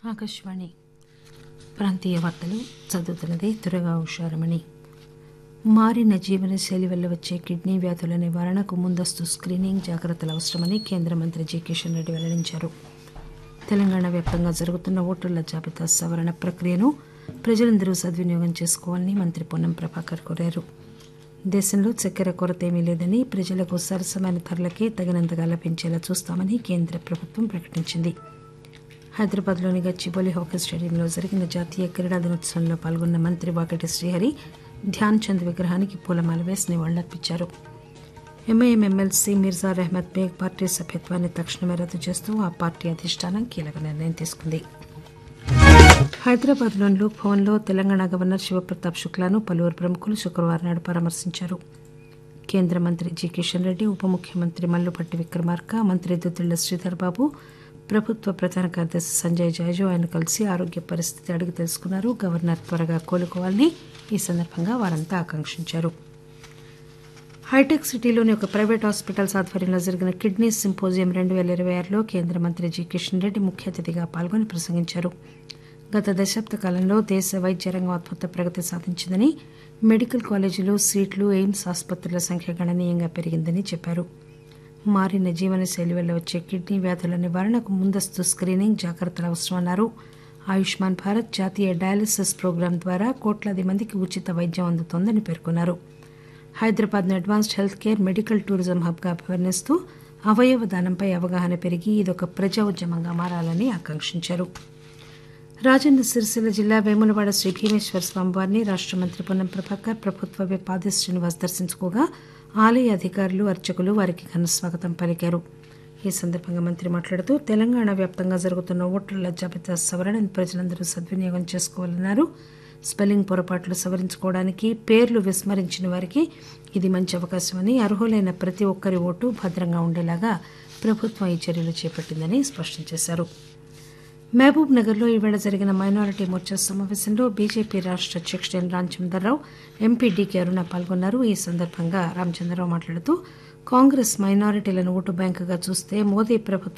ఆకాశవాణి ప్రాంతీయ వార్తలు చదువుతున్నది దురగా ఉషారమణి మారిన జీవనశైలి వల్ల వచ్చే కిడ్నీ వ్యాధుల నివారణకు ముందస్తు స్క్రీనింగ్ జాగ్రత్తలు అవసరమని కేంద్ర మంత్రి జి కిషన్ రెడ్డి వెల్లడించారు తెలంగాణ వ్యాప్తంగా జరుగుతున్న ఓటర్ల జాబితా సవరణ ప్రక్రియను ప్రజలందరూ సద్వినియోగం చేసుకోవాలని మంత్రి పొన్నం ప్రభాకర్ కోరారు దేశంలో చక్కెర కొరత ఏమీ లేదని ప్రజలకు సరసమైన ధరలకే తగినంతగా లభించేలా చూస్తామని కేంద్ర ప్రభుత్వం ప్రకటించింది హైదరాబాద్లోని గచ్చిబౌలి హాకీ స్టేడియంలో జరిగిన జాతీయ క్రీడా దినోత్సవంలో పాల్గొన్న మంత్రి వాకటి శ్రీహరి ధ్యాన్ చంద్ విగ్రహానికి పూలమాల వేసి నివాళులర్పించారు MIM MLC Mirza Rahmat Baig party సభ్యత్వాన్ని తక్షణమే రద్దు చేస్తూ ఆ పార్టీ అధిష్టానం కీలక నిర్ణయం తీసుకుంది హైదరాబాద్లోని లోక్ భవన్లో తెలంగాణ గవర్నర్ శివప్రతాప్ శుక్లాను పలువురు ప్రముఖులు శుక్రవారం నాడు పరామర్శించారు కేంద్ర మంత్రి జి కిషన్ రెడ్డి ఉప ముఖ్యమంత్రి మల్లుపట్టి విక్రమార్క మంత్రి దుద్దిళ్ల శ్రీధర్ బాబు ప్రభుత్వ ప్రధాన కార్యదర్శి సంజయ్ జాజు ఆయన కలిసి ఆరోగ్య పరిస్థితి అడిగి తెలుసుకున్నారు గవర్నర్ త్వరగా కోలుకోవాలని ఈ సందర్భంగా వారంతా ఆకాంక్షించారు హైటెక్ సిటీలోని ఒక ప్రైవేట్ హాస్పిటల్స్ ఆధ్వర్యంలో జరిగిన కిడ్నీ సింపోజియం రెండు వేల ఇరవై ఆరులో కేంద్ర మంత్రి జి కిషన్ రెడ్డి ముఖ్య అతిథిగా పాల్గొని ప్రసంగించారు గత దశాబ్ద కాలంలో దేశ వైద్య రంగం అద్భుత ప్రగతి సాధించిందని మెడికల్ కాలేజీలు సీట్లు ఎయిమ్స్ ఆసుపత్రుల సంఖ్య గణనీయంగా పెరిగిందని చెప్పారు మారిన జీవనశైలి వల్ల వచ్చే కిడ్నీ వ్యాధుల నివారణకు ముందస్తు స్క్రీనింగ్ జాగ్రత్తలు అవసరమన్నారు ఆయుష్మాన్ భారత్ జాతీయ డయాలసిస్ ప్రోగ్రాం ద్వారా కోట్లాది మందికి ఉచిత వైద్యం అందుతోందని పేర్కొన్నారు హైదరాబాద్ను advanced health care medical tourism హబ్గా అభివర్ణిస్తూ అవయవ దానంపై అవగాహన పెరిగి ఇదొక ప్రజా ఉద్యమంగా మారాలని ఆకాంక్షించారు రాజన్న సిరిసిల్ల జిల్లా వేములవాడ శ్రీ భీమేశ్వర స్వామివారిని రాష్ట మంత్రి పొన్నం ప్రభాకర్ ప్రభుత్వ విప్ ఆది శ్రీనివాస్ దర్శించుకోగా ఆలయ అధికారులు అర్చకులు వారికి ఘన స్వాగతం పలికారు ఈ సందర్భంగా మంత్రి మాట్లాడుతూ తెలంగాణ వ్యాప్తంగా జరుగుతున్న ఓటర్ల జాబితా సవరణను ప్రజలందరూ సద్వినియోగం చేసుకోవాలన్నారు స్పెల్లింగ్ పొరపాట్లు సవరించుకోవడానికి పేర్లు విస్మరించిన వారికి ఇది మంచి అవకాశమని అర్హులైన ప్రతి ఒక్కరి ఓటు భద్రంగా ఉండేలాగా ప్రభుత్వం ఈ చర్యలు చేపట్టిందని స్పష్టం చేశారు మహబూబ్ నగర్లో ఈవేళ జరిగిన మైనారిటీ మోర్చా సమావేశంలో బీజేపీ రాష్ట అధ్యక్షుడు N Ramachandra Rao MP DK Aruna పాల్గొన్నారు ఈ సందర్భంగా రామచంద్రరావు మాట్లాడుతూ కాంగ్రెస్ మైనారిటీలను ఓటు బ్యాంకుగా చూస్తే మోదీ ప్రభుత్వం